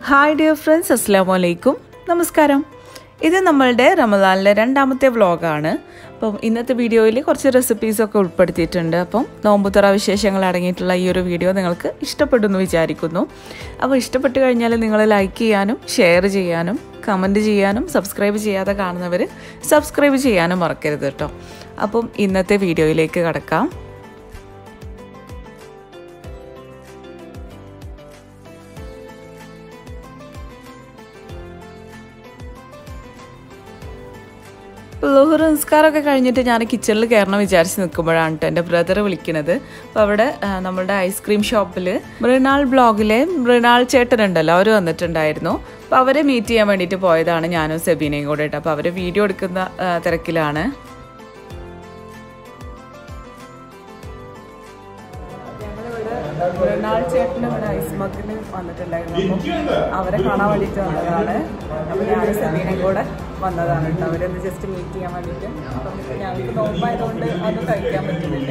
Hi dear friends അസ്സാം വലൈക്കും നമസ്കാരം ഇത് നമ്മളുടെ റമദാനിലെ രണ്ടാമത്തെ വ്ളോഗാണ് അപ്പം ഇന്നത്തെ വീഡിയോയിൽ കുറച്ച് റെസിപ്പീസൊക്കെ ഉൾപ്പെടുത്തിയിട്ടുണ്ട് അപ്പം നോമ്പുതുറ വിശേഷങ്ങൾ അടങ്ങിയിട്ടുള്ള ഈ ഒരു വീഡിയോ നിങ്ങൾക്ക് ഇഷ്ടപ്പെടുമെന്ന് വിചാരിക്കുന്നു അപ്പോൾ ഇഷ്ടപ്പെട്ട് കഴിഞ്ഞാൽ നിങ്ങൾ ലൈക്ക് ചെയ്യാനും ഷെയർ ചെയ്യാനും കമൻറ്റ് ചെയ്യാനും സബ്സ്ക്രൈബ് ചെയ്യാതെ കാണുന്നവർ സബ്സ്ക്രൈബ് ചെയ്യാനും മറക്കരുത് കേട്ടോ അപ്പം ഇന്നത്തെ വീഡിയോയിലേക്ക് കടക്കാം ലോഹർ നിസ്കാരമൊക്കെ കഴിഞ്ഞിട്ട് ഞാൻ കിച്ചണിൽ കയറണം വിചാരിച്ച് നിൽക്കുമ്പോഴാണ് കേട്ടോ എൻ്റെ ബ്രദർ വിളിക്കുന്നത് അപ്പോൾ അവിടെ ആ, നമ്മുടെ ഐസ്ക്രീം ഷോപ്പിൽ മൃണാൾ ബ്ലോഗിലെ മൃണാൾ ചേട്ടനുണ്ടല്ലോ അവർ വന്നിട്ടുണ്ടായിരുന്നു അപ്പോൾ അവരെ മീറ്റ് ചെയ്യാൻ വേണ്ടിയിട്ട് പോയതാണ് ഞാനും സെബീനയും കൂടെ കേട്ടോ അപ്പോൾ അവർ വീഡിയോ എടുക്കുന്ന ആ, തിരക്കിലാണ് മൃണാൾ ചേട്ടൻ ഇവിടെ ഐസ്മക്കിന് വന്നിട്ടുണ്ടായിരുന്നു അപ്പം അവരെ കാണാൻ വേണ്ടിയിട്ട് വന്നതാണ് അപ്പം ഞാൻ സെബീനയും കൂടെ വന്നതാണ് കേട്ടോ അവരൊന്ന് ജസ്റ്റ് മീറ്റ് ചെയ്യാൻ വേണ്ടിയിട്ട് അപ്പം ഞങ്ങൾക്ക് നോമ്പായതുകൊണ്ട് ഒന്നും കഴിക്കാൻ പറ്റുന്നില്ല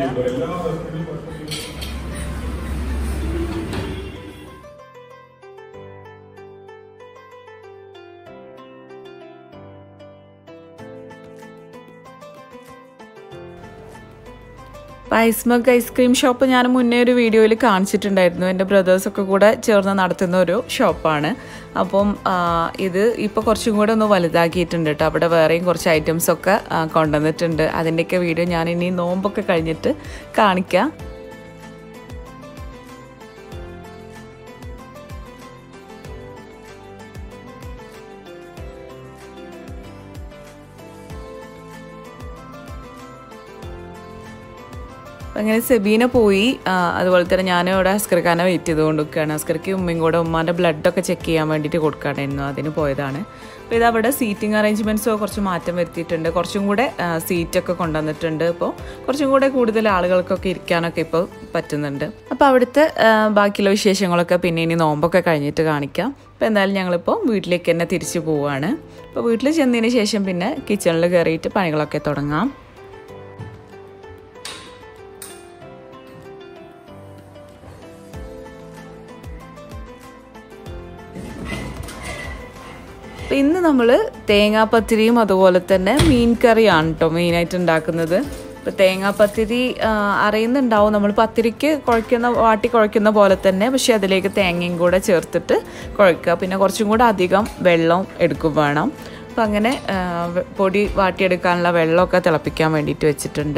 ഐസ്മഗ് ഐസ്ക്രീം ഷോപ്പ് ഞാൻ മുന്നേ ഒരു വീഡിയോയിൽ കാണിച്ചിട്ടുണ്ടായിരുന്നു എൻ്റെ ബ്രദേഴ്സൊക്കെ കൂടെ ചേർന്ന് നടത്തുന്ന ഒരു ഷോപ്പാണ് അപ്പം ആ, ഇത് ഇപ്പോൾ കുറച്ചും കൂടെ ഒന്ന് വലുതാക്കിയിട്ടുണ്ട് കേട്ടോ അവിടെ വേറെയും കുറച്ച് ഐറ്റംസൊക്കെ ആ, കൊണ്ടുവന്നിട്ടുണ്ട് അതിൻ്റെയൊക്കെ വീഡിയോ ഞാൻ ഇനി നോമ്പൊക്കെ കഴിഞ്ഞിട്ട് കാണിക്കാം അപ്പം അങ്ങനെ സെബീന പോയി ആ, അതുപോലെ തന്നെ ഞാൻ ഇവിടെ അസ്കർഖാനെ വെയിറ്റ് ചെയ്തുകൊണ്ട് നിൽക്കുകയാണ് അസ്കർക്ക് ഉമ്മയും കൂടെ ഉമ്മാൻ്റെ ബ്ലഡൊക്കെ ചെക്ക് ചെയ്യാൻ വേണ്ടിയിട്ട് കൊടുക്കാനായിരുന്നു അതിന് പോയതാണ് അപ്പോൾ ഇത് അവിടെ സീറ്റിംഗ് അറേഞ്ച്മെൻറ്റ്സോ കുറച്ച് മാറ്റം വരുത്തിയിട്ടുണ്ട് കുറച്ചും കൂടെ ആ, സീറ്റൊക്കെ കൊണ്ടുവന്നിട്ടുണ്ട് ഇപ്പോൾ കുറച്ചും കൂടെ കൂടുതൽ ആളുകൾക്കൊക്കെ ഇരിക്കാനൊക്കെ ഇപ്പോൾ പറ്റുന്നുണ്ട് അപ്പോൾ അവിടുത്തെ ആ, ബാക്കിയുള്ള വിശേഷങ്ങളൊക്കെ പിന്നെ ഇനി നോമ്പൊക്കെ കഴിഞ്ഞിട്ട് കാണിക്കാം അപ്പോൾ എന്തായാലും ഞങ്ങളിപ്പോൾ വീട്ടിലേക്ക് തന്നെ തിരിച്ചു പോവുകയാണ് അപ്പോൾ വീട്ടിൽ ചെന്നതിന് ശേഷം പിന്നെ കിച്ചണിൽ കയറിയിട്ട് പണികളൊക്കെ തുടങ്ങാം അപ്പം ഇന്ന് നമ്മൾ തേങ്ങാപ്പത്തിരിയും അതുപോലെ തന്നെ മീൻ കറിയാണ് കേട്ടോ മെയിനായിട്ട് ഉണ്ടാക്കുന്നത് ഇപ്പോൾ തേങ്ങാപ്പത്തിരി ആ, അറിയുന്നുണ്ടാവും നമ്മൾ പത്തിരിക്ക് കുഴയ്ക്കുന്ന വാട്ടി കുഴയ്ക്കുന്ന പോലെ തന്നെ പക്ഷേ അതിലേക്ക് തേങ്ങയും കൂടെ ചേർത്തിട്ട് കുഴയ്ക്കുക പിന്നെ കുറച്ചും കൂടെ അധികം വെള്ളം എടുക്കും വേണം അപ്പം അങ്ങനെ ആ, വെ- പൊടി വാട്ടിയെടുക്കാനുള്ള വെള്ളമൊക്കെ തിളപ്പിക്കാൻ വേണ്ടിയിട്ട് വെച്ചിട്ടുണ്ട്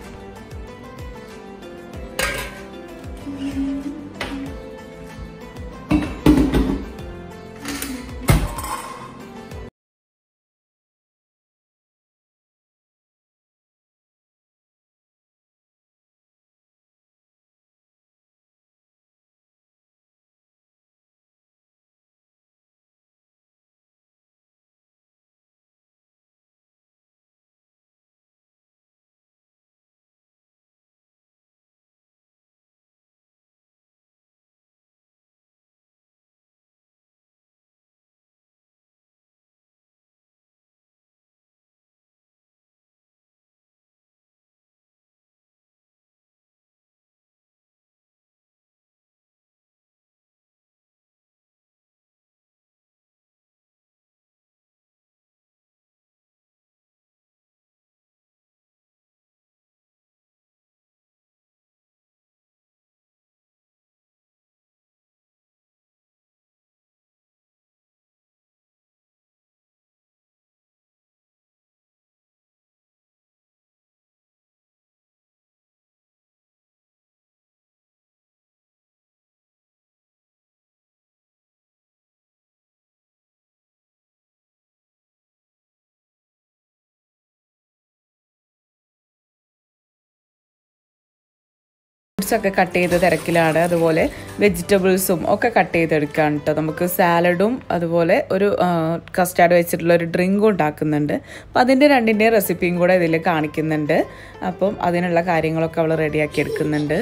ഫ്രൂട്ട്സ് ഒക്കെ കട്ട് ചെയ്ത് തിരക്കിലാണ് അതുപോലെ വെജിറ്റബിൾസും ഒക്കെ കട്ട് ചെയ്തെടുക്കാൻ കേട്ടോ നമുക്ക് സാലഡും അതുപോലെ ഒരു കസ്റ്റാർഡ് വെച്ചിട്ടുള്ള ഒരു ഡ്രിങ്കും ഉണ്ടാക്കുന്നുണ്ട് അപ്പം അതിൻ്റെ രണ്ടിൻ്റെയും റെസിപ്പിയും കൂടെ ഇതിൽ കാണിക്കുന്നുണ്ട് അപ്പം അതിനുള്ള കാര്യങ്ങളൊക്കെ അവൾ റെഡിയാക്കി എടുക്കുന്നുണ്ട്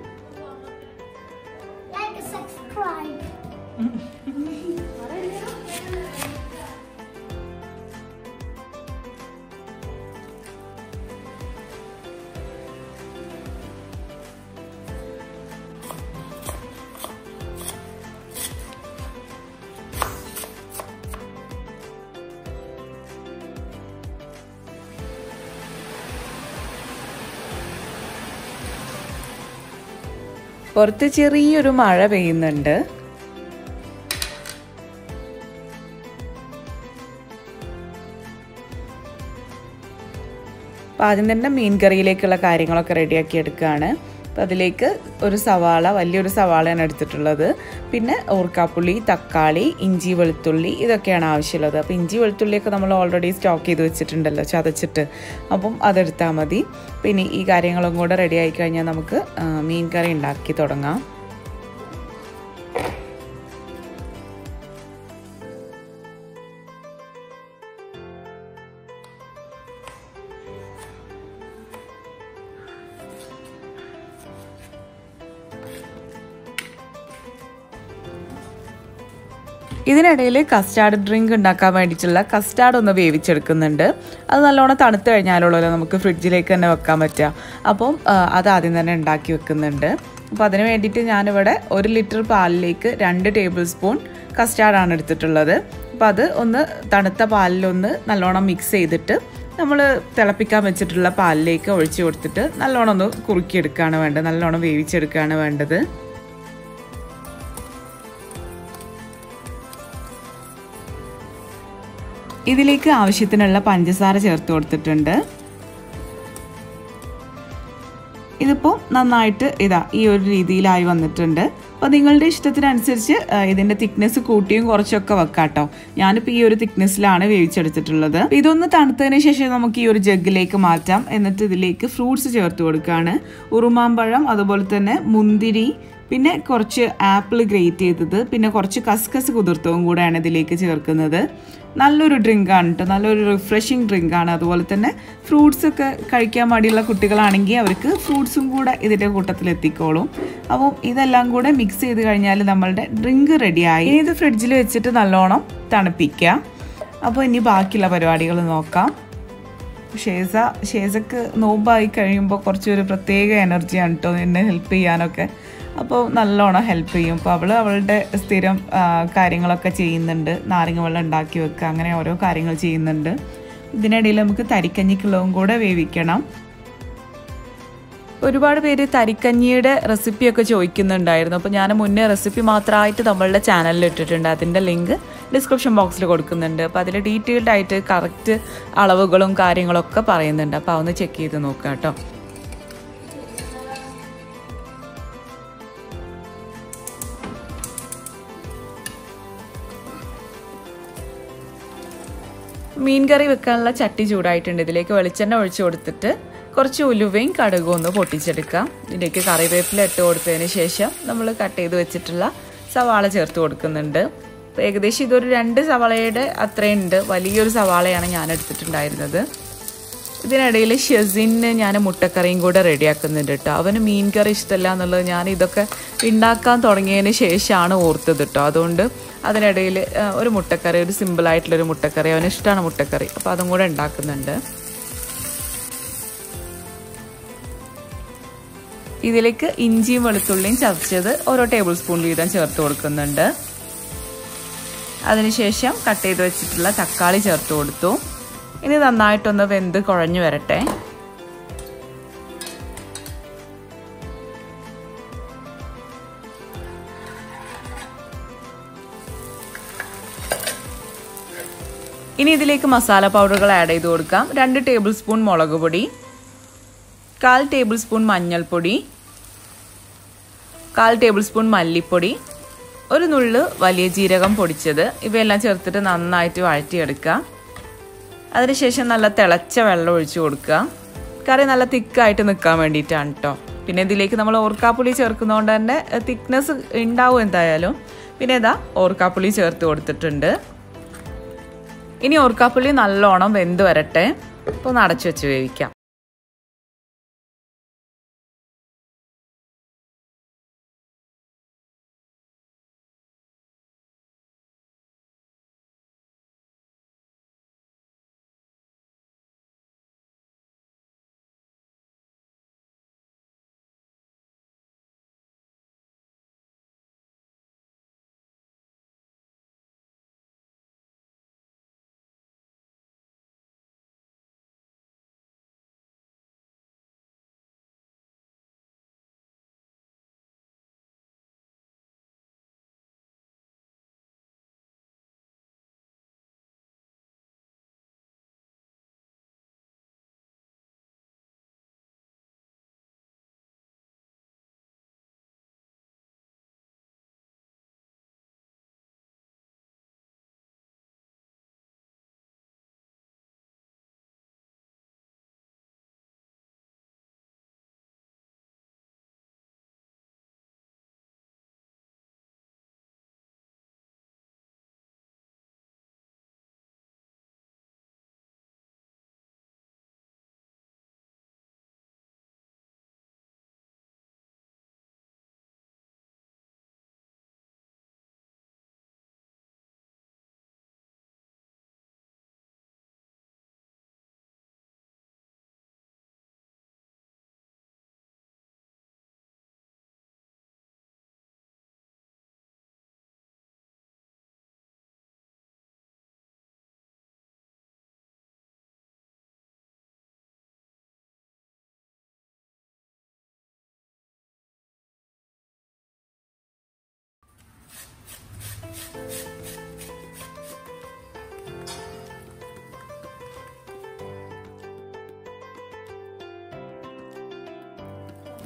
Like and subscribe. പുറത്ത് ചെറിയൊരു മഴ പെയ്യുന്നുണ്ട് അപ്പോൾ ആദ്യം തന്നെ മീൻ കറിയിലേക്കുള്ള കാര്യങ്ങളൊക്കെ റെഡിയാക്കി എടുക്കുകയാണ് അപ്പോൾ അതിലേക്ക് ഒരു സവാള വലിയൊരു സവാളയാണ് എടുത്തിട്ടുള്ളത് പിന്നെ ഓർക്കാപ്പുള്ളി തക്കാളി ഇഞ്ചി വെളുത്തുള്ളി ഇതൊക്കെയാണ് ആവശ്യമുള്ളത് അപ്പോൾ ഇഞ്ചി വെളുത്തുള്ളിയൊക്കെ നമ്മൾ ഓൾറെഡി സ്റ്റോക്ക് ചെയ്ത് വെച്ചിട്ടുണ്ടല്ലോ ചതച്ചിട്ട് അപ്പം അതെടുത്താൽ മതി പിന്നെ ഈ കാര്യങ്ങളും കൂടെ റെഡി ആയി കഴിഞ്ഞാൽ നമുക്ക് മീൻ കറി ഉണ്ടാക്കി തുടങ്ങാം ഇതിനിടയിൽ കസ്റ്റാർഡ് ഡ്രിങ്ക് ഉണ്ടാക്കാൻ വേണ്ടിയിട്ടുള്ള കസ്റ്റാർഡ് ഒന്ന് വേവിച്ചെടുക്കുന്നുണ്ട് അത് നല്ലോണം തണുത്ത് കഴിഞ്ഞാലുള്ളല്ലോ നമുക്ക് ഫ്രിഡ്ജിലേക്ക് തന്നെ വെക്കാൻ പറ്റുക അപ്പം അത് ആദ്യം തന്നെ ഉണ്ടാക്കി വെക്കുന്നുണ്ട് അപ്പോൾ അതിന് വേണ്ടിയിട്ട് ഞാനിവിടെ ഒരു ലിറ്റർ പാലിലേക്ക് രണ്ട് ടേബിൾ സ്പൂൺ കസ്റ്റാർഡാണ് എടുത്തിട്ടുള്ളത് അപ്പോൾ അത് ഒന്ന് തണുത്ത പാലിലൊന്ന് നല്ലോണം മിക്സ് ചെയ്തിട്ട് നമ്മൾ തിളപ്പിക്കാൻ വെച്ചിട്ടുള്ള പാലിലേക്ക് ഒഴിച്ചു കൊടുത്തിട്ട് നല്ലോണം ഒന്ന് കുറുക്കിയെടുക്കുകയാണ് വേണ്ടത് നല്ലോണം വേവിച്ചെടുക്കുകയാണ് വേണ്ടത് ഇതിലേക്ക് ആവശ്യത്തിനുള്ള പഞ്ചസാര ചേർത്ത് കൊടുത്തിട്ടുണ്ട് ഇതിപ്പോൾ നന്നായിട്ട് ഇതാ ഈ ഒരു രീതിയിലായി വന്നിട്ടുണ്ട് അപ്പോൾ നിങ്ങളുടെ ഇഷ്ടത്തിനനുസരിച്ച് ഇതിൻ്റെ തിക്നെസ് കൂട്ടിയും കുറച്ചൊക്കെ വെക്കാം കേട്ടോ ഞാനിപ്പോൾ ഈ ഒരു തിക്നെസ്സിലാണ് വേവിച്ചെടുത്തിട്ടുള്ളത് ഇതൊന്ന് തണുത്തതിന് ശേഷം നമുക്ക് ഈ ഒരു ജഗ്ഗിലേക്ക് മാറ്റാം എന്നിട്ട് ഇതിലേക്ക് ഫ്രൂട്ട്സ് ചേർത്ത് കൊടുക്കുകയാണ് ഉറുമാമ്പഴം അതുപോലെ തന്നെ മുന്തിരി പിന്നെ കുറച്ച് ആപ്പിൾ ഗ്രേറ്റ് ചെയ്തത് പിന്നെ കുറച്ച് കസ്കസ് കുതിർത്തവും കൂടെയാണ് ഇതിലേക്ക് ചേർക്കുന്നത് നല്ലൊരു ഡ്രിങ്കാണ് കേട്ടോ നല്ലൊരു റിഫ്രഷിങ് ഡ്രിങ്കാണ് അതുപോലെ തന്നെ ഫ്രൂട്ട്സ് ഒക്കെ കഴിക്കാൻ മടിയുള്ള കുട്ടികളാണെങ്കിൽ അവർക്ക് ഫ്രൂട്ട്സും കൂടെ ഇതിൻ്റെ കൂട്ടത്തിൽ എത്തിക്കോളും അപ്പോൾ ഇതെല്ലാം കൂടെ മിക്സ് ചെയ്ത് കഴിഞ്ഞാൽ നമ്മളുടെ ഡ്രിങ്ക് റെഡിയായി ഇനി ഇത് ഫ്രിഡ്ജിൽ വെച്ചിട്ട് നല്ലോണം തണുപ്പിക്കുക അപ്പോൾ ഇനി ബാക്കിയുള്ള പരിപാടികൾ നോക്കാം ഷേസ ഷേസക്ക് നോമ്പായി കഴിയുമ്പോൾ കുറച്ചൊരു പ്രത്യേക എനർജിയാണ് കേട്ടോ എന്നെ ഹെൽപ്പ് ചെയ്യാനൊക്കെ അപ്പോൾ നല്ലോണം ഹെൽപ്പ് ചെയ്യും അപ്പോൾ അവൾ അവളുടെ സ്ഥിരം കാര്യങ്ങളൊക്കെ ചെയ്യുന്നുണ്ട് നാരങ്ങ വെള്ളം ഉണ്ടാക്കി വെക്കുക അങ്ങനെ ഓരോ കാര്യങ്ങൾ ചെയ്യുന്നുണ്ട് ഇതിനിടയിൽ നമുക്ക് തരിക്കഞ്ഞിക്കുള്ളതും കൂടെ വേവിക്കണം ഒരുപാട് പേര് തരിക്കഞ്ഞിയുടെ റെസിപ്പിയൊക്കെ ചോദിക്കുന്നുണ്ടായിരുന്നു അപ്പോൾ ഞാൻ മുന്നേ റെസിപ്പി മാത്രമായിട്ട് നമ്മളുടെ ചാനലിൽ ഇട്ടിട്ടുണ്ട് അതിൻ്റെ ലിങ്ക് ഡിസ്ക്രിപ്ഷൻ ബോക്സിൽ കൊടുക്കുന്നുണ്ട് അപ്പോൾ അതിൽ ഡീറ്റെയിൽഡ് ആയിട്ട് കറക്റ്റ് അളവുകളും കാര്യങ്ങളൊക്കെ പറയുന്നുണ്ട് അപ്പോൾ അതൊന്ന് ചെക്ക് ചെയ്ത് നോക്കുക കേട്ടോ മീൻ കറി വെക്കാനുള്ള ചട്ടി ചൂടായിട്ടുണ്ട് ഇതിലേക്ക് വെളിച്ചെണ്ണ ഒഴിച്ചു കൊടുത്തിട്ട് കുറച്ച് ഉലുവയും കടുകും ഒന്ന് പൊട്ടിച്ചെടുക്കാം ഇതിലേക്ക് കറിവേപ്പില ഇട്ട് കൊടുത്തതിന് ശേഷം നമ്മൾ കട്ട് ചെയ്ത് വെച്ചിട്ടുള്ള സവാള ചേർത്ത് കൊടുക്കുന്നുണ്ട് അപ്പോൾ ഏകദേശം ഇതൊരു രണ്ട് സവാളയുടെ അത്രയുണ്ട് വലിയൊരു സവാളയാണ് ഞാൻ എടുത്തിട്ടുണ്ടായിരുന്നത് ഇതിനിടയിൽ ഷെസിന് ഞാൻ മുട്ടക്കറിയും കൂടെ റെഡിയാക്കുന്നുണ്ട് കേട്ടോ അവന് മീൻ കറി ഇഷ്ടമല്ല എന്നുള്ളത് ഞാൻ ഇതൊക്കെ ഉണ്ടാക്കാൻ തുടങ്ങിയതിന് ശേഷമാണ് ഓർത്തത് കേട്ടോ അതുകൊണ്ട് അതിനിടയിൽ ഒരു മുട്ടക്കറി ഒരു സിമ്പിളായിട്ടുള്ളൊരു മുട്ടക്കറി അവന് ഇഷ്ടമാണ് മുട്ടക്കറി അപ്പോൾ അതും കൂടെ ഉണ്ടാക്കുന്നുണ്ട് ഇതിലേക്ക് ഇഞ്ചിയും വെളുത്തുള്ളിയും ചതച്ചത് ഓരോ ടേബിൾ സ്പൂൺ വീതം ചേർത്ത് കൊടുക്കുന്നുണ്ട് അതിനുശേഷം കട്ട് ചെയ്ത് വെച്ചിട്ടുള്ള തക്കാളി ചേർത്ത് കൊടുത്തു ഇനി നന്നായിട്ടൊന്ന് വെന്ത് കുഴഞ്ഞു വരട്ടെ ഇനി ഇതിലേക്ക് മസാല പൗഡറുകൾ ആഡ് ചെയ്ത് കൊടുക്കാം രണ്ട് ടേബിൾ സ്പൂൺ മുളക് പൊടി കാൽ ടേബിൾ സ്പൂൺ മഞ്ഞൾപ്പൊടി കാൽ ടേബിൾ സ്പൂൺ മല്ലിപ്പൊടി ഒരു നുള്ള് വലിയ ജീരകം പൊടിച്ചത് ഇവയെല്ലാം ചേർത്തിട്ട് നന്നായിട്ട് വഴറ്റിയെടുക്കുക അതിനുശേഷം നല്ല തിളച്ച വെള്ളം ഒഴിച്ചു കൊടുക്കുക കറി നല്ല തിക്കായിട്ട് നിൽക്കാൻ വേണ്ടിയിട്ടാണ് കേട്ടോ പിന്നെ ഇതിലേക്ക് നമ്മൾ ഓർക്കാപ്പുളി ചേർക്കുന്നതുകൊണ്ട് തന്നെ തിക്നെസ് ഉണ്ടാവും എന്തായാലും പിന്നെ ഇതാ ഓർക്കാപ്പുളി ചേർത്ത് കൊടുത്തിട്ടുണ്ട് ഇനി ഓർക്കാപ്പുളി നല്ലോണം വെന്ത് വരട്ടെ അപ്പോൾ ഒന്ന് അടച്ചു വെച്ച് വേവിക്കാം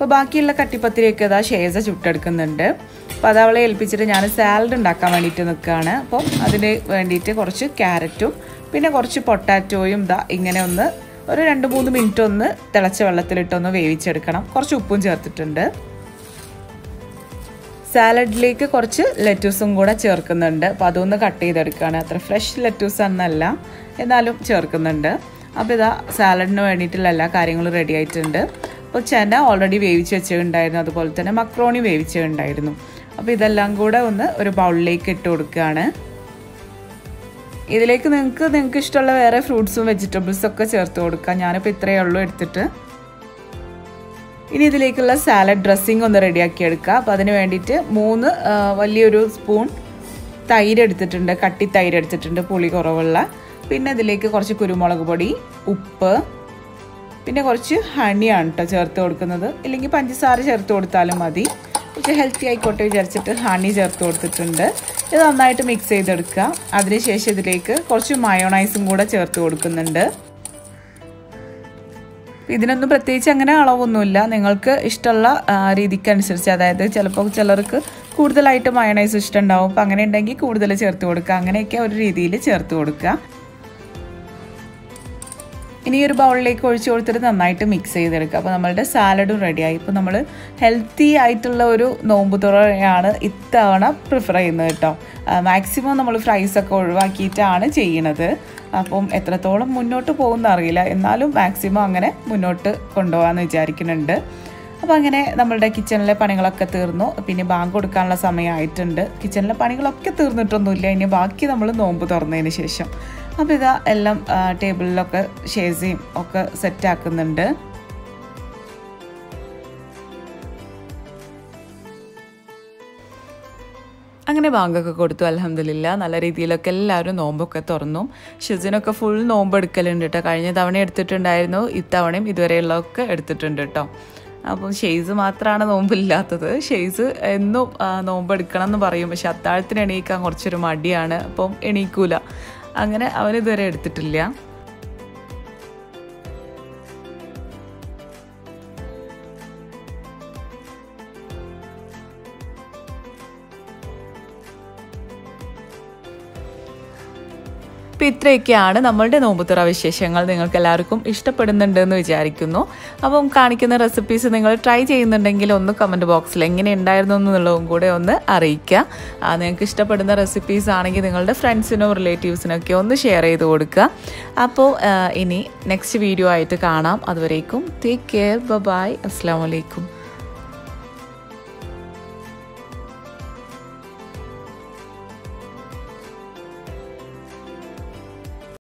അപ്പോൾ ബാക്കിയുള്ള കട്ടിപ്പത്തിരിയൊക്കെ ഇതാ ഷേസ ചുട്ടെടുക്കുന്നുണ്ട് അപ്പോൾ അത് അവളെ ഏൽപ്പിച്ചിട്ട് ഞാൻ സാലഡ് ഉണ്ടാക്കാൻ വേണ്ടിയിട്ട് നിൽക്കുകയാണ് അപ്പോൾ അതിന് വേണ്ടിയിട്ട് കുറച്ച് ക്യാരറ്റും പിന്നെ കുറച്ച് പൊട്ടാറ്റോയും ഇതാ ഇങ്ങനെ ഒന്ന് ഒരു രണ്ട് മൂന്ന് മിനിറ്റ് ഒന്ന് തിളച്ച വെള്ളത്തിലിട്ടൊന്ന് വേവിച്ചെടുക്കണം കുറച്ച് ഉപ്പും ചേർത്തിട്ടുണ്ട് സാലഡിലേക്ക് കുറച്ച് ലെറ്റൂസും കൂടെ ചേർക്കുന്നുണ്ട് അപ്പോൾ അതൊന്ന് കട്ട് ചെയ്തെടുക്കുകയാണ് അത്ര ഫ്രഷ് ലെറ്റൂസ് എന്നല്ല എന്നാലും ചേർക്കുന്നുണ്ട് അപ്പോൾ ഇതാ സാലഡിന് വേണ്ടിയിട്ടുള്ള എല്ലാ കാര്യങ്ങളും റെഡി ആയിട്ടുണ്ട് അപ്പോൾ ചെന ഓൾറെഡി വേവിച്ച് വെച്ചിട്ടുണ്ടായിരുന്നു അതുപോലെ തന്നെ മക്രോണി വേവിച്ചിട്ടുണ്ടായിരുന്നു അപ്പോൾ ഇതെല്ലാം കൂടെ ഒന്ന് ഒരു ബൗളിലേക്ക് ഇട്ട് കൊടുക്കുകയാണ് ഇതിലേക്ക് നിങ്ങൾക്ക് നിങ്ങൾക്ക് ഇഷ്ടമുള്ള വേറെ ഫ്രൂട്ട്സും വെജിറ്റബിൾസും ഒക്കെ ചേർത്ത് കൊടുക്കാം ഞാനിപ്പോൾ ഇത്രയേ ഉള്ളൂ എടുത്തിട്ട് ഇനി ഇതിലേക്കുള്ള സാലഡ് ഡ്രസ്സിങ് ഒന്ന് റെഡിയാക്കി എടുക്കുക അപ്പോൾ അതിന് വേണ്ടിയിട്ട് മൂന്ന് വലിയൊരു സ്പൂൺ തൈര് എടുത്തിട്ടുണ്ട് കട്ടി തൈര് എടുത്തിട്ടുണ്ട് പുളി കുറവുള്ള പിന്നെ ഇതിലേക്ക് കുറച്ച് കുരുമുളക് പൊടി ഉപ്പ് പിന്നെ കുറച്ച് ഹണിയാണ് കേട്ടോ ചേർത്ത് കൊടുക്കുന്നത് ഇല്ലെങ്കിൽ പഞ്ചസാര ചേർത്ത് കൊടുത്താലും മതി കുറച്ച് ഹെൽത്തി ആയിക്കോട്ടെ വിചാരിച്ചിട്ട് ഹണി ചേർത്ത് കൊടുത്തിട്ടുണ്ട് ഇത് നന്നായിട്ട് മിക്സ് ചെയ്തെടുക്കുക അതിനുശേഷം ഇതിലേക്ക് കുറച്ച് മയോണൈസും കൂടെ ചേർത്ത് കൊടുക്കുന്നുണ്ട് ഇതിനൊന്നും പ്രത്യേകിച്ച് അങ്ങനെ അളവൊന്നുമില്ല നിങ്ങൾക്ക് ഇഷ്ടമുള്ള രീതിക്ക് അനുസരിച്ച് അതായത് ചിലപ്പോൾ ചിലർക്ക് കൂടുതലായിട്ട് മയണൈസ് ഇഷ്ടമുണ്ടാവും അപ്പോൾ അങ്ങനെ ഉണ്ടെങ്കിൽ കൂടുതൽ ചേർത്ത് കൊടുക്കുക അങ്ങനെയൊക്കെ ഒരു രീതിയിൽ ചേർത്ത് കൊടുക്കുക ഇനി ഒരു ബൗളിലേക്ക് ഒഴിച്ചു കൊടുത്തിട്ട് നന്നായിട്ട് മിക്സ് ചെയ്തെടുക്കുക അപ്പോൾ നമ്മളുടെ സാലഡും റെഡിയായി ഇപ്പോൾ നമ്മൾ ഹെൽത്തി ആയിട്ടുള്ള ഒരു നോമ്പ് തുറയാണ് ഇത്തവണ പ്രിഫർ ചെയ്യുന്നത് കേട്ടോ മാക്സിമം നമ്മൾ ഫ്രൈസൊക്കെ ഒഴിവാക്കിയിട്ടാണ് ചെയ്യണത് അപ്പം എത്രത്തോളം മുന്നോട്ട് പോകുന്ന അറിയില്ല എന്നാലും മാക്സിമം അങ്ങനെ മുന്നോട്ട് കൊണ്ടുപോകാമെന്ന് വിചാരിക്കുന്നുണ്ട് അപ്പോൾ അങ്ങനെ നമ്മളുടെ കിച്ചണിലെ പണികളൊക്കെ തീർന്നു പിന്നെ ബാങ്ക് കൊടുക്കാനുള്ള സമയമായിട്ടുണ്ട് കിച്ചണിലെ പണികളൊക്കെ തീർന്നിട്ടൊന്നുമില്ല ഇനി ബാക്കി നമ്മൾ നോമ്പ് തുറന്നതിന് ശേഷം അപ്പോൾ ഇതാ എല്ലാം ടേബിളിലൊക്കെ ഷേസിയും ഒക്കെ സെറ്റാക്കുന്നുണ്ട് അങ്ങനെ ബാങ്കൊക്കെ കൊടുത്തു അലഹമില്ല നല്ല രീതിയിലൊക്കെ എല്ലാവരും നോമ്പൊക്കെ തുറന്നു ഷിസിനൊക്കെ ഫുൾ നോമ്പ് എടുക്കലുണ്ട് കേട്ടോ കഴിഞ്ഞ തവണ എടുത്തിട്ടുണ്ടായിരുന്നു ഇത്തവണയും ഇതുവരെയുള്ളതൊക്കെ എടുത്തിട്ടുണ്ട് കേട്ടോ അപ്പം ഷെയ്സ് മാത്രമാണ് നോമ്പില്ലാത്തത് ഷെയ്സ് എന്നും നോമ്പ് എടുക്കണം എന്ന് പറയും പക്ഷെ അത്താഴത്തിന് എണീക്കാൻ കുറച്ചൊരു മടിയാണ് അപ്പം എണീക്കൂല അങ്ങനെ അവനിതുവരെ എടുത്തിട്ടില്ല അപ്പോൾ ഇത്രയൊക്കെയാണ് നമ്മളുടെ നോമ്പുതുറ വിശേഷങ്ങൾ നിങ്ങൾക്ക് എല്ലാവർക്കും ഇഷ്ടപ്പെടുന്നുണ്ട് എന്ന് വിചാരിക്കുന്നു അപ്പം കാണിക്കുന്ന റെസിപ്പീസ് നിങ്ങൾ ട്രൈ ചെയ്യുന്നുണ്ടെങ്കിൽ ഒന്ന് കമൻറ്റ് ബോക്സിൽ എങ്ങനെ ഉണ്ടായിരുന്നു എന്നുള്ളതും കൂടെ ഒന്ന് അറിയിക്കുക നിങ്ങൾക്ക് ഇഷ്ടപ്പെടുന്ന റെസിപ്പീസ് ആണെങ്കിൽ നിങ്ങളുടെ ഫ്രണ്ട്സിനോ റിലേറ്റീവ്സിനോ ഒക്കെ ഒന്ന് ഷെയർ ചെയ്ത് കൊടുക്കുക അപ്പോൾ ഇനി നെക്സ്റ്റ് വീഡിയോ ആയിട്ട് കാണാം അതുവരേക്കും ടേക്ക് കെയർ ബൈ അസ്സാം വലൈക്കും